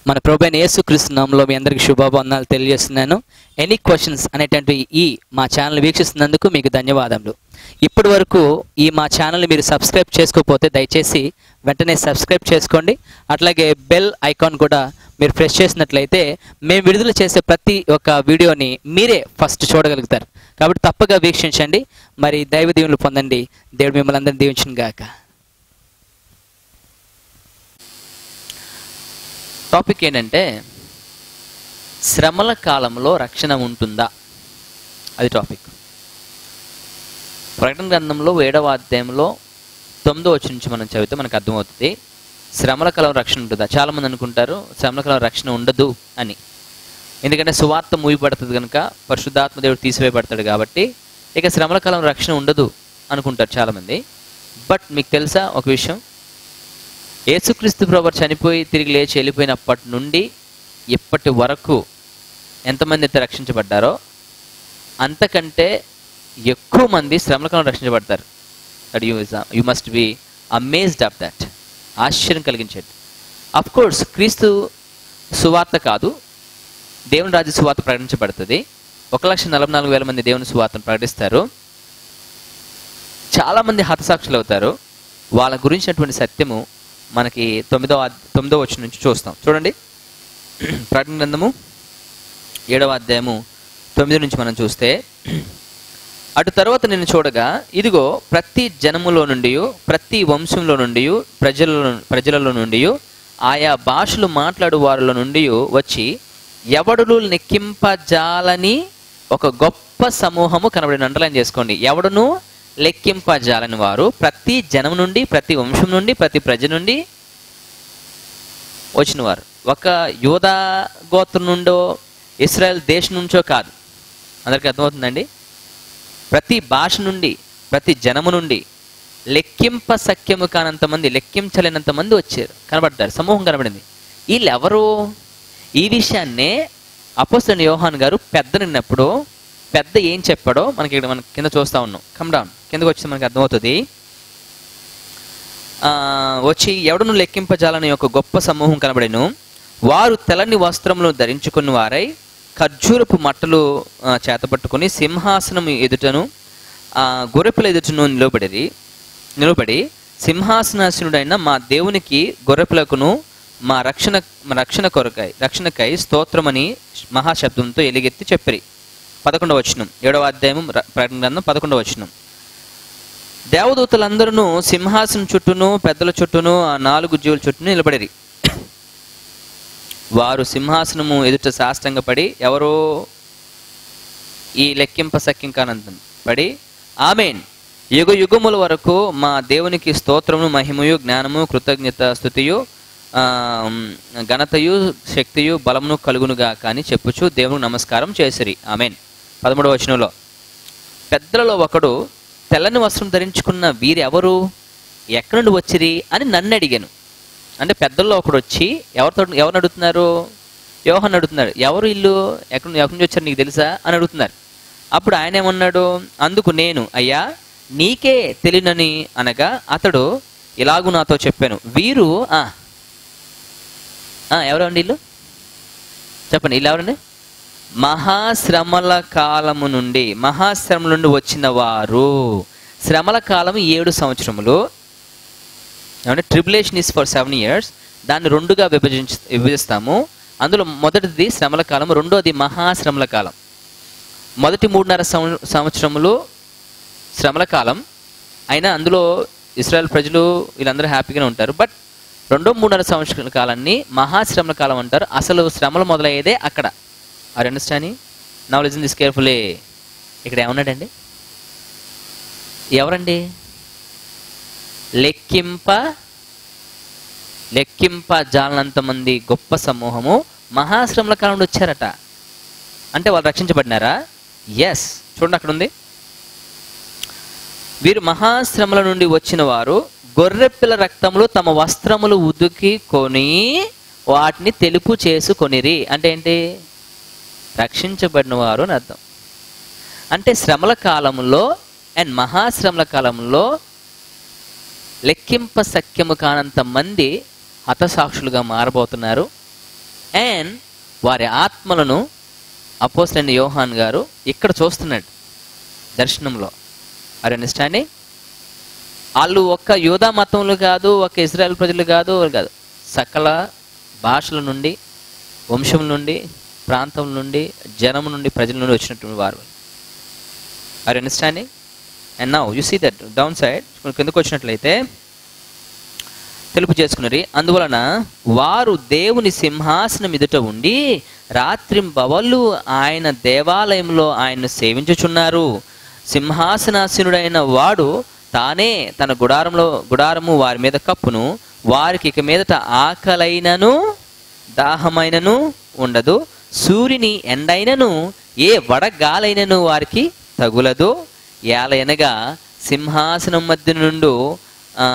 మన ప్రభైన యేసుక్రీస్తు నామంలో మీ అందరికీ శుభాబంధనాలు తెలియజేస్తున్నాను ఎనీ క్వశ్చన్స్ అనేటువంటి ఈ మా ఛానల్ వీక్షిస్తున్నందుకు మీకు ధన్యవాదములు ఇప్పటి వరకు ఈ మా ఛానల్ని మీరు సబ్స్క్రైబ్ చేసుకోకపోతే దయచేసి వెంటనే సబ్స్క్రైబ్ చేసుకోండి అట్లాగే బెల్ ఐకాన్ కూడా మీరు ప్రెస్ చేసినట్లయితే మేము విడుదల చేసే ప్రతి ఒక్క వీడియోని మీరే ఫస్ట్ చూడగలుగుతారు కాబట్టి తప్పగా వీక్షించండి మరి దైవ దీవులు పొందండి దేవుడు మిమ్మల్ని అందరినీ దీవించిన గాక టాపిక్ ఏంటంటే శ్రమల కాలంలో రక్షణ ఉంటుందా అది టాపిక్ ప్రకటన గ్రంథంలో ఏడవ అధ్యాయంలో తొమ్మిదో వచ్చి నుంచి మనం చదివితే మనకు అర్థమవుతుంది శ్రమల కాలం రక్షణ ఉంటుందా చాలామంది అనుకుంటారు శ్రమల కాలం రక్షణ ఉండదు అని ఎందుకంటే సువార్త మూయబడుతుంది కనుక పరిశుద్ధాత్మ దేవుడు తీసివేయబడతాడు కాబట్టి ఇక శ్రమల కాలం రక్షణ ఉండదు అనుకుంటారు చాలామంది బట్ మీకు తెలుసా ఒక విషయం యేసుక్రీస్తు ప్రభు చనిపోయి తిరిగి లేచి వెళ్ళిపోయినప్పటి నుండి ఇప్పటి వరకు ఎంతమంది అయితే రక్షించబడ్డారో అంతకంటే ఎక్కువ మంది శ్రమల కాలం రక్షించబడతారు that you you must be amazed of that ఆశ్చర్యం కలిగించేది అఫ్ కోర్స్ క్రీస్తు సువార్త కాదు దేవుని రాజ్య సువార్త ప్రకటించబడుతుంది ఒక లక్ష నలభై నాలుగు వేల మంది దేవుని సువార్తను ప్రకటిస్తారు చాలామంది హతసాక్షులు అవుతారు వాళ్ళ గురించినటువంటి సత్యము మనకి తొమ్మిదో అద్- తొమ్మిదో వచ్చిన నుంచి చూస్తాం చూడండి ప్రకటన గ్రంథము ఏడవ అధ్యాయము తొమ్మిది నుంచి మనం చూస్తే అటు తర్వాత నేను చూడగా ఇదిగో ప్రతి జనములో నుండి ప్రతి వంశంలో నుండి ప్రజల ప్రజలలో నుండి ఆయా భాషలు మాట్లాడు వారిలో నుండి వచ్చి ఎవడును లెక్కింపజాలని ఒక గొప్ప సమూహము కనబడిన అండర్లైన్ చేసుకోండి ఎవడును లెక్కింపజాలని వారు ప్రతి జనం నుండి ప్రతి వంశం నుండి ప్రతి ప్రజ నుండి వచ్చిన వారు ఒక యోధా గోత్రం నుండో ఇస్రాయెల్ దేశం నుంచో కాదు అందరికీ అర్థమవుతుందండి ప్రతి భాష నుండి ప్రతి జనము నుండి లెక్కింప సఖ్యము కానంత మంది లెక్కించలేనంత మంది వచ్చారు కనబడ్డారు సమూహం కనబడింది వీళ్ళు ఎవరు ఈ విషయాన్నే అపోస్తుని యోహాన్ గారు పెద్ద నిన్నప్పుడు పెద్ద ఏం చెప్పాడో మనకి ఇక్కడ మనం కింద చూస్తా ఉన్నాం కమ్ డౌన్ కిందకు వచ్చి మనకి అర్థమవుతుంది ఆ, వచ్చి ఎవడును లెక్కింపజాలని ఒక గొప్ప సమూహం కనబడెను వారు తెల్లని వస్త్రములను ధరించుకున్న వారై ఖర్జూరపు మట్టలు ఆ, చేతపట్టుకుని సింహాసనం ఎదుటను ఆ, గొర్రెపిల్ల ఎదుటను నిలబడి నిలబడి సింహాసనాసనుడైన మా దేవునికి గొర్రెపిల్లకును మా రక్షణ మా రక్షణ కొరకై రక్షణకై స్తోత్రమని మహాశబ్దంతో ఎలుగెత్తి చెప్పిరి పదకొండవ వచనం ఏడవ అధ్యాయం ర- ప్రకటన గ్రంథం పదకొండవ వచనం దేవదూతలందరూ సింహాసనం చుట్టూను పెద్దల చుట్టూను ఆ నాలుగు జీవుల చుట్టూ నిలబడిరి వారు సింహాసనము ఎదుట సాష్టంగపడి ఎవరో ఈ లెక్కింప సఖ్యంకానందం పడి ఆమెన్ యుగ యుగముల వరకు మా దేవునికి స్తోత్రము మహిమయు జ్ఞానము కృతజ్ఞత స్థుతియు ఆ, ఘనతయు శక్తియు బలమును కలుగునుగా కానీ చెప్పుచు దేవునికి నమస్కారం చేసిరి ఆమెన్ పదమూడవ వచనంలో పెద్దలలో ఒకడు తెల్లని వస్త్రం ధరించుకున్న వీరెవరు ఎక్కడి నుండి వచ్చిరి అని నన్ను అడిగాను అంటే పెద్దల్లో ఒకడు వచ్చి ఎవరితో ఎవరిని అడుగుతున్నారు యోహన్ అడుగుతున్నాడు ఎవరు ఇల్లు ఎక్కడ ఎక్కడి నుంచి వచ్చారు నీకు తెలుసా అని అడుగుతున్నారు అప్పుడు ఆయన ఏమన్నాడు అందుకు నేను అయ్యా నీకే తెలియనని అనగా అతడు ఇలాగూ నాతో చెప్పాను వీరు ఆ, ఆ, ఎవరండి ఇల్లు చెప్పండి ఇల్లు ఎవరండి మహాశ్రమల కాలము నుండి మహాశ్రమల నుండి వచ్చిన వారు శ్రమల కాలం ఏడు సంవత్సరములు ఏమంటే tribulation is for seven years దాన్ని రెండుగా విభజించ విభజిస్తాము అందులో మొదటిది శ్రమల కాలం రెండోది మహాశ్రమల కాలం మొదటి మూడున్నర సంవ- సంవత్సరములు శ్రమల కాలం అయినా అందులో ఇస్రాయల్ ప్రజలు వీళ్ళందరూ హ్యాపీగానే ఉంటారు బట్ రెండో మూడున్నర సంవత్సరాల కాలాన్ని మహాశ్రమల కాలం అంటారు అసలు శ్రమలు మొదలయ్యేదే అక్కడ are understanding now listen this carefully ఇక్కడ ఏమన్నాడండి ఎవరండి లెక్కింప లెక్కింప జాలనంత మంది గొప్ప సమూహము మహాశ్రమల కాలం నుండి వచ్చారట అంటే వాళ్ళు రక్షించబడినారా ఎస్ చూడండి అక్కడ ఉంది వీరు మహాశ్రమల నుండి వచ్చిన వారు గొర్రెపిల్ల రక్తములు తమ వస్త్రములు ఉదుకి కొని వాటిని తెలుపు చేసుకొనిరి అంటే ఏంటి రక్షించబడిన వారు అని అర్థం అంటే శ్రమల కాలంలో అండ్ మహాశ్రమల కాలంలో లెక్కింప సఖ్యము కానంత మంది హతసాక్షులుగా మారబోతున్నారు అండ్ వారి ఆత్మలను అపోస్లైన యోహాన్ గారు ఇక్కడ చూస్తున్నాడు దర్శనంలో ఆర్ అండర్స్టాండింగ్ వాళ్ళు ఒక్క యూదా మతంలో కాదు ఒక ఇజ్రాయెల్ ప్రజలు కాదు వాళ్ళు కాదు సకల భాషల నుండి వంశం నుండి ప్రాంతం నుండి జనం నుండి ప్రజల నుండి వచ్చినటువంటి వారు are understanding and now you see that down side కిందకు వచ్చినట్లయితే తెలుపు చేసుకున్నది అందువలన వారు దేవుని సింహాసనం ఎదుట ఉండి రాత్రింబవళ్ళు ఆయన దేవాలయంలో ఆయన్ను సేవించుచున్నారు సింహాసనాసీనుడైన వాడు తానే తన గుడారంలో గుడారము వారి మీద కప్పును వారికి ఇక మీదట ఆకలైనను దాహమైనను ఉండదు సూర్యుని ఎండైనను ఏ వడగాలైనను వారికి తగులదు ఏలయనగా సింహాసనం మధ్య నుండు ఆ,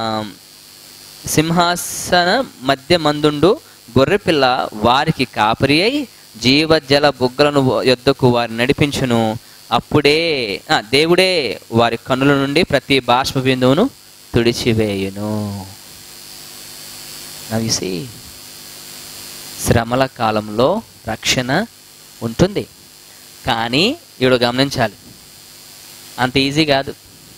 సింహాసన మధ్య మందుండు గొర్రెపిల్ల వారికి కాపరి అయి జీవజల బుగ్గలను యొద్దకు వారి నడిపించును అప్పుడే ఆ, దేవుడే వారి కన్నుల నుండి ప్రతి బాష్ప బిందువును తుడిచివేయును నవిసి శ్రమల కాలంలో రక్షణ ఉంటుంది కానీ ఇప్పుడు గమనించాలి అంత ఈజీ కాదు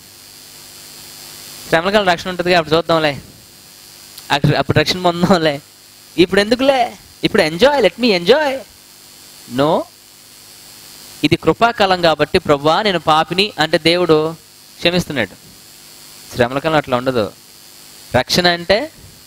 శ్రమల కాలం రక్షణ ఉంటుంది అప్పుడు చూద్దాంలే అక్కడ అప్పుడు రక్షణ పొందాంలే ఇప్పుడు ఎందుకులే ఇప్పుడు enjoy let me enjoy no ఇది కృపాకాలం కాబట్టి ప్రభా నేను పాపిని అంటే దేవుడు క్షమిస్తున్నాడు శ్రమల కాలం అట్లా ఉండదు రక్షణ అంటే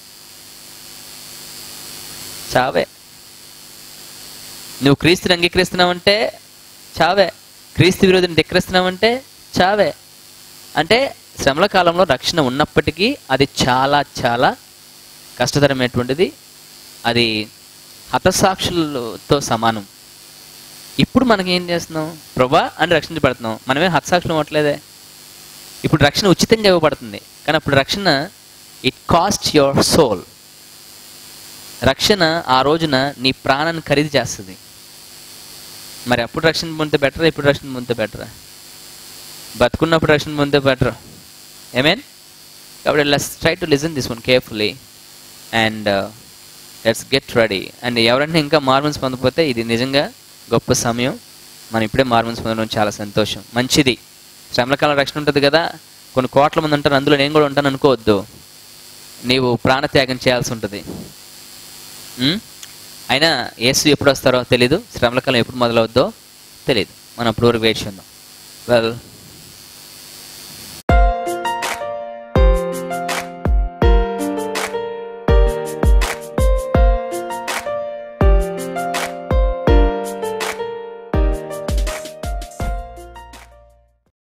చావే నువ్వు క్రీస్తుని అంగీకరిస్తున్నావంటే చావే క్రీస్తు విరోధిని ధిక్కరిస్తున్నావంటే చావే అంటే శ్రమల కాలంలో రక్షణ ఉన్నప్పటికీ అది చాలా చాలా కష్టతరమైనటువంటిది అది హతసాక్షులతో సమానం ఇప్పుడు మనకి ఏం చేస్తున్నాం ప్రభా అని రక్షించబడుతున్నాం మనమే హతసాక్షులు అవ్వట్లేదే ఇప్పుడు రక్షణ ఉచితంగా ఇవ్వబడుతుంది కానీ అప్పుడు రక్షణ ఇట్ కాస్ట్ యువర్ సోల్ రక్షణ ఆ రోజున నీ ప్రాణాన్ని ఖరీదు చేస్తుంది మరి అప్పుడు రక్షణ పొందితే బెటరా ఇప్పుడు రక్షణ పొందితే బెటరా బతుకున్నప్పుడు రక్షణ పొందితే బెటర్ ఏమేన్ కాబట్టి let's try to listen this one carefully and let's get ready and ఎవరైనా ఇంకా మార్మన్స్ పొందకపోతే ఇది నిజంగా గొప్ప సమయం మనం ఇప్పుడే మార్మన్స్ పొందడం చాలా సంతోషం మంచిది శ్రమలకాలం రక్షణ ఉంటుంది కదా కొన్ని కోట్ల మంది ఉంటారు అందులో నేను కూడా ఉంటాను అనుకోవద్దు నీవు ప్రాణత్యాగం చేయాల్సి ఉంటుంది ఉం? అయినా యేసు ఎప్పుడు వస్తారో తెలీదు శ్రమలకాలం ఎప్పుడు మొదలవుద్దో తెలీదు మనం అప్పుడు వరకు వేచి ఉందాం వెల్